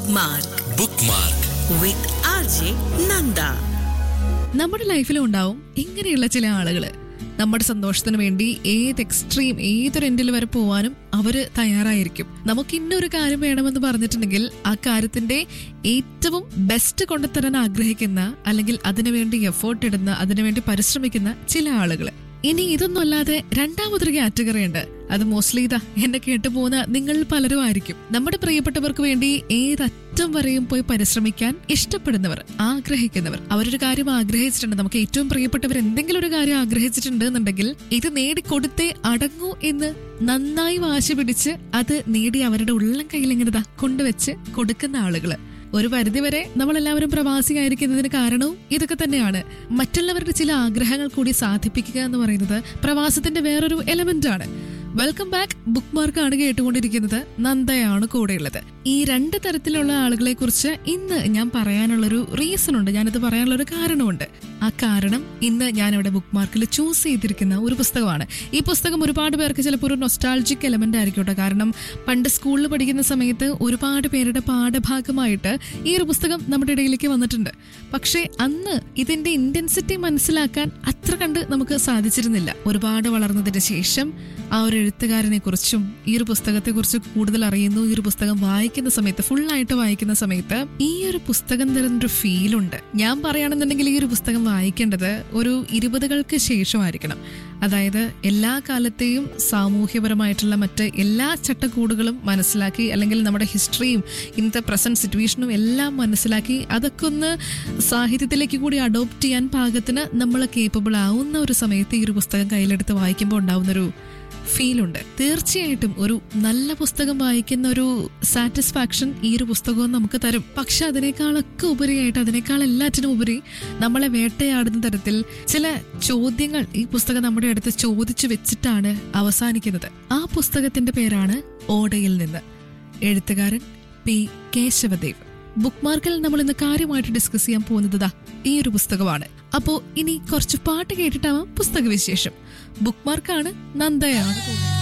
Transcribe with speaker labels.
Speaker 1: Bookmark
Speaker 2: bookmark
Speaker 1: with RJ Nanda.
Speaker 3: നമ്മുടെ ലൈഫിലും ഉണ്ടാവും ഇങ്ങനെയുള്ള ചില ആളുകള് നമ്മുടെ സന്തോഷത്തിന് വേണ്ടി ഏത് എക്സ്ട്രീം ഏതൊരു എൻഡിൽ വരെ പോവാനും അവര് തയ്യാറായിരിക്കും നമുക്ക് ഇന്നൊരു കാര്യം വേണമെന്ന് പറഞ്ഞിട്ടുണ്ടെങ്കിൽ ആ കാര്യത്തിന്റെ ഏറ്റവും ബെസ്റ്റ് കൊണ്ടുതരാൻ ആഗ്രഹിക്കുന്ന അല്ലെങ്കിൽ അതിനുവേണ്ടി എഫേർട്ട് ഇടുന്ന അതിനുവേണ്ടി പരിശ്രമിക്കുന്ന ചില ആളുകൾ ഇനി ഇതൊന്നും അല്ലാതെ രണ്ടാമതൊരു കാറ്റഗറി ഉണ്ട് അത് മോസ്റ്റ്ലി ഇതാ എന്നെ കേട്ടു പോകുന്ന നിങ്ങൾ പലരും ആയിരിക്കും നമ്മുടെ പ്രിയപ്പെട്ടവർക്ക് വേണ്ടി ഏതറ്റം വരെയും പോയി പരിശ്രമിക്കാൻ ഇഷ്ടപ്പെടുന്നവർ ആഗ്രഹിക്കുന്നവർ അവരൊരു കാര്യം ആഗ്രഹിച്ചിട്ടുണ്ട് നമുക്ക് ഏറ്റവും പ്രിയപ്പെട്ടവർ എന്തെങ്കിലും ഒരു കാര്യം ആഗ്രഹിച്ചിട്ടുണ്ട് എന്നുണ്ടെങ്കിൽ ഇത് നേടിക്കൊടുത്തേ അടങ്ങൂ എന്ന് നന്നായി വാശി പിടിച്ച് അത് നേടി അവരുടെ ഉള്ളം കയ്യിൽ ഇങ്ങനെ ദാ കൊണ്ടുവച്ച് കൊടുക്കുന്ന ആളുകള് ഒരു പരിധിവരെ നമ്മളെല്ലാവരും പ്രവാസിയായിരിക്കുന്നതിന് കാരണവും ഇതൊക്കെ തന്നെയാണ് മറ്റുള്ളവരുടെ ചില ആഗ്രഹങ്ങൾ കൂടി സാധിപ്പിക്കുക എന്ന് പറയുന്നത് പ്രവാസത്തിന്റെ വേറൊരു എലമെന്റ് ആണ് വെൽക്കം ബാക്ക് ബുക്ക് മാർക്കാണ് കേട്ടുകൊണ്ടിരിക്കുന്നത് നന്ദയാണ് കൂടെയുള്ളത് ഈ രണ്ട് തരത്തിലുള്ള ആളുകളെ കുറിച്ച് ഇന്ന് ഞാൻ പറയാനുള്ളൊരു റീസൺ ഉണ്ട് ഞാനിത് പറയാനുള്ള ഒരു കാരണമുണ്ട് ആ കാരണം ഇന്ന് ഞാൻ ഇവിടെ ബുക്ക് മാർക്കിൽ ചൂസ് ചെയ്തിരിക്കുന്ന ഒരു പുസ്തകമാണ് ഈ പുസ്തകം ഒരുപാട് പേർക്ക് ചിലപ്പോൾ ഒരു നൊസ്റ്റാൾജിക് എലമെന്റ് ആയിരിക്കും കേട്ടോ കാരണം പണ്ട് സ്കൂളിൽ പഠിക്കുന്ന സമയത്ത് ഒരുപാട് പേരുടെ പാഠഭാഗമായിട്ട് ഈ ഒരു പുസ്തകം നമ്മുടെ ഇടയിലേക്ക് വന്നിട്ടുണ്ട് പക്ഷേ അന്ന് ഇതിന്റെ ഇന്റൻസിറ്റി മനസ്സിലാക്കാൻ അത്ര കണ്ട് നമുക്ക് സാധിച്ചിരുന്നില്ല ഒരുപാട് വളർന്നതിന് ശേഷം ആ ഒരു എഴുത്തുകാരനെ കുറിച്ചും ഈ ഒരു പുസ്തകത്തെ കുറിച്ച് കൂടുതൽ അറിയുന്നു ഈ ഒരു പുസ്തകം വായിക്കുന്ന സമയത്ത് ഫുൾ ആയിട്ട് വായിക്കുന്ന സമയത്ത് ഈ ഒരു പുസ്തകം തരുന്നൊരു ഫീലുണ്ട് ഞാൻ പറയുകയാണെന്നുണ്ടെങ്കിൽ ഈ ഒരു പുസ്തകം വായിക്കേണ്ടത് ഒരു ഇരുപതുകൾക്ക് ശേഷമായിരിക്കണം അതായത് എല്ലാ കാലത്തെയും സാമൂഹ്യപരമായിട്ടുള്ള മറ്റ് എല്ലാ ചട്ടക്കൂടുകളും മനസ്സിലാക്കി അല്ലെങ്കിൽ നമ്മുടെ ഹിസ്റ്ററിയും ഇന്നത്തെ പ്രസന്റ് സിറ്റുവേഷനും എല്ലാം മനസ്സിലാക്കി അതൊക്കെ ഒന്ന് സാഹിത്യത്തിലേക്ക് കൂടി അഡോപ്റ്റ് ചെയ്യാൻ പാകത്തിന് നമ്മൾ കേപ്പബിൾ ആവുന്ന ഒരു സമയത്ത് ഈ ഒരു പുസ്തകം കയ്യിലെടുത്ത് വായിക്കുമ്പോൾ ഉണ്ടാവുന്നൊരു ഫീലുണ്ട് തീർച്ചയായിട്ടും ഒരു നല്ല പുസ്തകം വായിക്കുന്ന ഒരു സാറ്റിസ്ഫാക്ഷൻ ഈ ഒരു പുസ്തകവും നമുക്ക് തരും പക്ഷെ അതിനേക്കാളൊക്കെ ഉപരിയായിട്ട് അതിനേക്കാൾ എല്ലാറ്റിനും ഉപരി നമ്മളെ വേട്ടയാടുന്ന തരത്തിൽ ചില ചോദ്യങ്ങൾ ഈ പുസ്തകം നമ്മുടെ അടുത്ത് ചോദിച്ചു വെച്ചിട്ടാണ് അവസാനിക്കുന്നത് ആ പുസ്തകത്തിന്റെ പേരാണ് ഓടയിൽ നിന്ന് എഴുത്തുകാരൻ പി കേശവദേവ് ബുക്ക് മാർക്കിൽ നമ്മൾ ഇന്ന് കാര്യമായിട്ട് ഡിസ്കസ് ചെയ്യാൻ പോകുന്നത് ദാ ഈ ഒരു പുസ്തകമാണ് അപ്പോ ഇനി കുറച്ച് പാട്ട് കേട്ടിട്ടാവാം പുസ്തക വിശേഷം ബുക്ക് മാർക്കാണ് നന്ദയാണ്